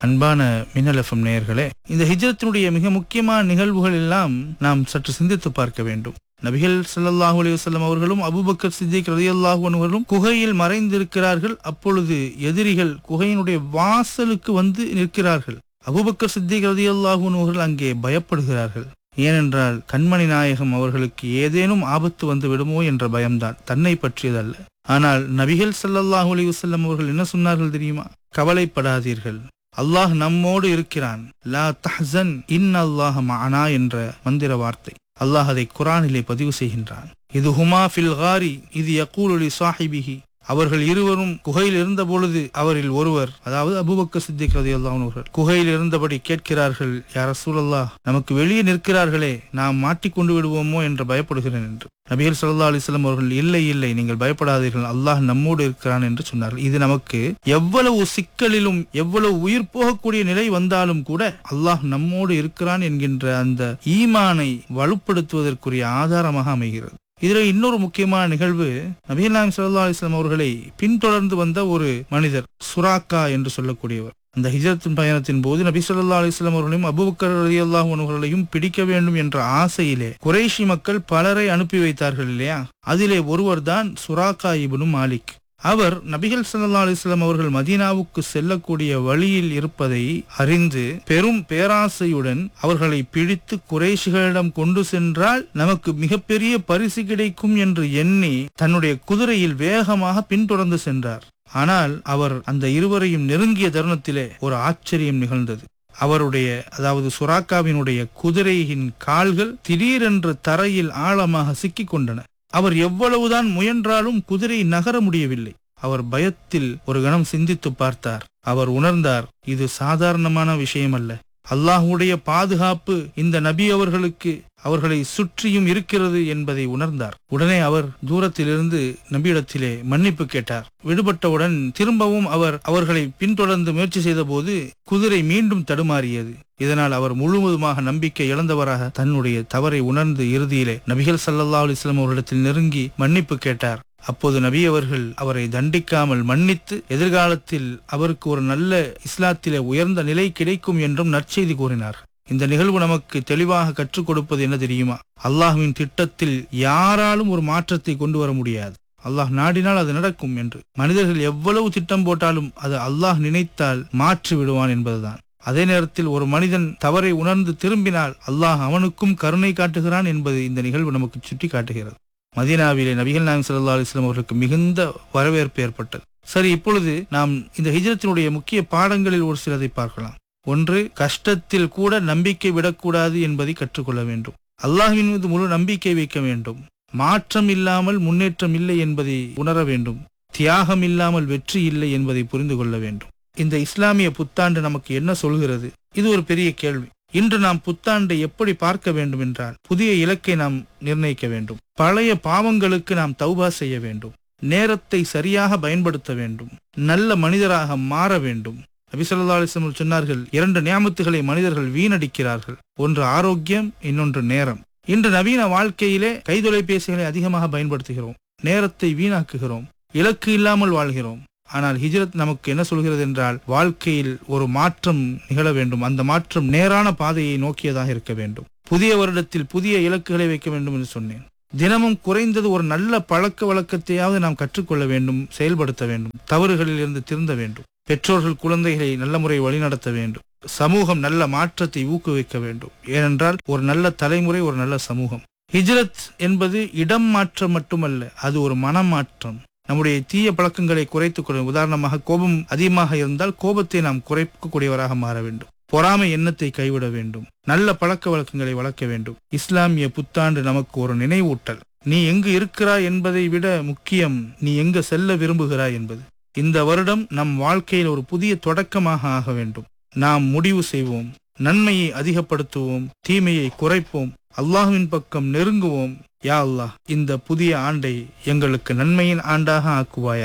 அன்பான மின்னல் எஃப்எம் நேயர்களே இந்த ஹிஜ்ரத்தினுடைய மிக முக்கியமான நிகழ்வுகள் எல்லாம் நாம் சற்று சிந்தித்து பார்க்க வேண்டும் நபிகள் ஸல்லல்லாஹு அலைஹி வஸல்லம் அவர்களும் அபூபக்கர் சித்திக் ரலியல்லாஹு அன்ஹு அவர்களும் குகையில் மறைந்திருக்கிறார்கள் அப்பொழுது எதிரிகள் குகையினுடைய வாசலுக்கு வந்து நிற்கிறார்கள் அபூபக்கர் சித்திக் ரலியல்லாஹு அன்ஹு அவர்கள் அங்கே பயப்படுகிறார்கள் ஏனென்றால் கண்மணி நாயகம் அவர்களுக்கு ஏதேனும் ஆபத்து வந்து விடுமோ என்ற பயம்தான் தன்னை பற்றியதல்ல ஆனால் நபிகள் ஸல்லல்லாஹு அலைஹி வஸல்லம் அவர்கள் என்ன சொன்னார்கள் தெரியுமா கவலைப்படாதீர்கள் அல்லாஹ் நம்மோடு இருக்கிறான் லா தஹ்சன் இன் அல்லாஹ் மஅனா என்ற மந்திர வார்த்தை அல்லாஹ் அதை குரானிலே பதிவு செய்கின்றான் இது ஹுமா ஃபில் காரி இது யகூலுலி சாஹிபிஹி அவர்கள் இருவரும் குகையில் இருந்த பொழுது அவரில் ஒருவர் அதாவது அபூபக்கர் சித்திக் ரலியல்லாஹு அன்ஹு அவர்கள் குகையில் இருந்தபடி கேட்கிறார்கள் யார் ரசூலல்லாஹ் நமக்கு வெளியே நிற்கிறார்களே நாம் மாட்டிக்கொண்டு விடுவோமோ என்று பயப்படுகிறேன் என்று நபிகள் ஸல்லல்லாஹு அலைஹி வஸல்லம் அவர்கள் இல்லை இல்லை நீங்கள் பயப்படாதீர்கள் அல்லாஹ் நம்மோடு இருக்கிறான் என்று சொன்னார்கள் இது நமக்கு எவ்வளவு சிக்கலிலும் எவ்வளவு உயிர் போகக்கூடிய நிலை வந்தாலும் கூட அல்லாஹ் நம்மோடு இருக்கிறான் என்கின்ற அந்த ஈமானை வலுப்படுத்துவதற்குரிய ஆதாரமாக அமைகிறது இதுல இன்னொரு முக்கியமான நிகழ்வு நபிகள் நாயம் ஸல்லல்லாஹு அலைஹி வஸல்லம் அவர்களை பின்தொடர்ந்து வந்த ஒரு மனிதர் சுராக்கா என்று சொல்லக்கூடியவர் அந்த ஹிஜரத்தின் பயணத்தின் போது நபி ஸல்லல்லாஹு அலைஹி வஸல்லம் அவர்களையும் அபூபக்கர் ரலியல்லாஹு அன்ஹு அவர்களையும் பிடிக்க வேண்டும் என்ற ஆசையிலே குறைஷி மக்கள் பலரை அனுப்பி வைத்தார்கள் இல்லையா அதிலே ஒருவர்தான் சுராக்கா இப்னு மாலிக் அவர் நபிகள் ஸல்லல்லாஹு அலைஹி வஸல்லம் அவர்கள் மதீனாவுக்கு செல்லக்கூடிய வழியில் இருப்பதை அறிந்து பெரும் பேராசையுடன் அவர்களை பிடித்து குறைஷிகளிடம் கொண்டு சென்றால் நமக்கு மிகப்பெரிய பரிசு கிடைக்கும் என்று எண்ணி தன்னுடைய குதிரையில் வேகமாக பின்தொடர்ந்து சென்றார் ஆனால் அவர் அந்த இருவரையும் நெருங்கிய தருணத்திலே ஒரு ஆச்சரியம் நிகழ்ந்தது அவருடைய அதாவது சுராக்காவினுடைய குதிரையின் கால்கள் திடீரென்று தரையில் ஆழமாக சிக்கிக் கொண்டன அவர் எவ்வளவுதான் முயன்றாலும் குதிரை நகர முடியவில்லை அவர் பயத்தில் ஒரு கணம் சிந்தித்து பார்த்தார் அவர் உணர்ந்தார் இது சாதாரணமான விஷயம் அல்ல அல்லாஹுடைய பாதுகாப்பு இந்த நபி அவர்களுக்கு அவர்களை சுற்றியும் இருக்கிறது என்பதை உணர்ந்தார் உடனே அவர் தூரத்திலிருந்து நபியிடத்திலே மன்னிப்பு கேட்டார் விடுபட்டவுடன் திரும்பவும் அவர் அவர்களை பின்தொடர்ந்து முயற்சி செய்தபோது குதிரை மீண்டும் தடுமாறியது இதனால் அவர் முழுவதுமாக நம்பிக்கை இழந்தவராக தன்னுடைய தவறை உணர்ந்து இறுதியிலே நபிகள் ஸல்லல்லாஹு அலைஹி வஸல்லம் அவரிடத்தில் நெருங்கி மன்னிப்பு கேட்டார் அப்போது நபி அவர்கள் அவரை தண்டிக்காமல் மன்னித்து எதிர்காலத்தில் அவருக்கு ஒரு நல்ல இஸ்லாத்திலே உயர்ந்த நிலை கிடைக்கும் என்றும் நற்செய்தி கூறினார் இந்த நிகழ்வு நமக்கு தெளிவாக கற்றுக் கொடுப்பது என்ன தெரியுமா அல்லாஹ்வின் திட்டத்தில் யாராலும் ஒரு மாற்றத்தை கொண்டு வர முடியாது அல்லாஹ் நாடினால் அது நடக்கும் என்று மனிதர்கள் எவ்வளவு திட்டம் போட்டாலும் அது அல்லாஹ் நினைத்தால் மாற்றி விடுவான் என்பதுதான் அதே நேரத்தில் ஒரு மனிதன் தவறை உணர்ந்து திரும்பினால் அல்லாஹ் அவனுக்கும் கருணை காட்டுகிறான் என்பது இந்த நிகழ்வு நமக்கு சுட்டி காட்டுகிறது மதீனாவிலே நபிகள் நாயம் ஸல்லல்லாஹு அலைஹி வஸல்லம் அவர்களுக்கு மிகுந்த வரவேற்பு ஏற்பட்டது சரி இப்பொழுது நாம் இந்த ஹிஜ்ரத்தினுடைய முக்கிய பாடங்களில் ஒரு சிலதை பார்க்கலாம் ஒன்று கஷ்டத்தில் கூட நம்பிக்கை விடக்கூடாது என்பதை கற்றுக்கொள்ள வேண்டும் அல்லாஹ்வின் மீது முழு நம்பிக்கை வைக்க வேண்டும் மாற்றம் இல்லாமல் முன்னேற்றம் இல்லை என்பதை உணர வேண்டும் தியாகம் இல்லாமல் வெற்றி இல்லை என்பதை புரிந்து கொள்ள வேண்டும் இந்த இஸ்லாமிய புத்தாண்டு நமக்கு என்ன சொல்கிறது இது ஒரு பெரிய கேள்வி இன்று நாம் புத்தாண்டை எப்படி பார்க்க வேண்டும் என்றால் புதிய இலக்கை நாம் நிர்ணயிக்க வேண்டும் பழைய பாவங்களுக்கு நாம் தௌபா செய்ய வேண்டும் நேரத்தை சரியாக பயன்படுத்த வேண்டும் நல்ல மனிதராக மாற வேண்டும் நபி ஸல்லல்லாஹு அலைஹி வஸல்லம் சொன்னார்கள் இரண்டு நியாமத்துகளை மனிதர்கள் வீணடிக்கிறார்கள் ஒன்று ஆரோக்கியம் இன்னொன்று நேரம் இன்று நவீன வாழ்க்கையிலே கைத்தொலைபேசிகளை அதிகமாக பயன்படுத்துகிறோம் நேரத்தை வீணாக்குகிறோம் இலக்கு இல்லாமல் வாழ்கிறோம் ஆனால் ஹிஜ்ரத் நமக்கு என்ன சொல்கிறது என்றால் வாழ்க்கையில் ஒரு மாற்றம் நிகழ வேண்டும் அந்த மாற்றம் நேரான பாதையை நோக்கியதாக இருக்க வேண்டும் புதிய வருடத்தில் புதிய இலக்குகளை வைக்க வேண்டும் என்று சொன்னேன் தினமும் குறைந்தது ஒரு நல்ல பழக்க வழக்கத்தையாவது நாம் கற்றுக்கொள்ள வேண்டும் செயல்படுத்த வேண்டும் தவறுகளில் இருந்து திருந்த வேண்டும் பெற்றோர்கள் குழந்தைகளை நல்ல முறை வழிநடத்த வேண்டும் சமூகம் நல்ல மாற்றத்தை ஊக்குவிக்க வேண்டும் ஏனென்றால் ஒரு நல்ல தலைமுறை ஒரு நல்ல சமூகம் ஹிஜ்ரத் என்பது இடம் மாற்றம் மட்டுமல்ல அது ஒரு மனமாற்றம் நம்முடைய தீய பழக்கங்களை குறைத்துக் கொள்ள உதாரணமாக கோபம் அதிகமாக இருந்தால் கோபத்தை நாம் குறைக்கக்கூடியவராக மாற வேண்டும் பொறாமை எண்ணத்தை கைவிட வேண்டும் நல்ல பழக்க வழக்கங்களை வளர்க்க வேண்டும் இஸ்லாமிய புத்தாண்டு நமக்கு ஒரு நினைவூட்டல் நீ எங்கு இருக்கிறாய் என்பதை விட முக்கியம் நீ எங்க செல்ல விரும்புகிறாய் என்பது இந்த வருடம் நம் வாழ்க்கையில் ஒரு புதிய தொடக்கமாக ஆக வேண்டும் நாம் முடிவு செய்வோம் நன்மையை அதிகப்படுத்துவோம் தீமையை குறைப்போம் அல்லாஹ்வின் பக்கம் நெருங்குவோம் யா அல்லாஹ் இந்த புதிய ஆண்டை எங்களுக்கு நன்மையின் ஆண்டாக ஆக்குவாயாக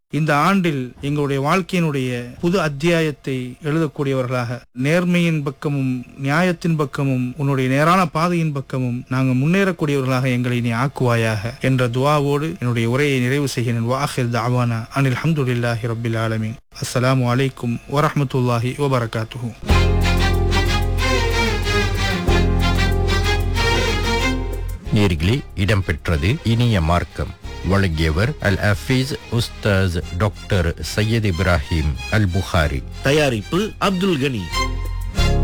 இந்த ஆண்டில் எங்களுடைய வாழ்க்கையினுடைய புது அத்தியாயத்தை எழுதக்கூடியவர்களாக நேர்மையின் பக்கமும் நியாயத்தின் பக்கமும் உன்னுடைய நேரான பாதையின் பக்கமும் நாங்கள் முன்னேறக்கூடியவர்களாக எங்களை நீ ஆக்குவாயாக என்ற துவாவோடு என்னுடைய உரையை நிறைவு செய்கிறேன் வாஹிர் தாவானா அனில் அஹமதுல்லாஹி ரபில் ஆலமீன் அஸ்ஸலாமு அலைக்கும் வரஹ்மத்துல்லாஹி வபரகாத்துஹு நேர்களே இடம்பெற்றது இனிய மார்க்கம் வழங்கியவர் அல் அஃபீஸ் உஸ்தாஸ் டாக்டர் சையத் இப்ராஹிம் அல் புகாரி தயாரிப்பு அப்துல் கனி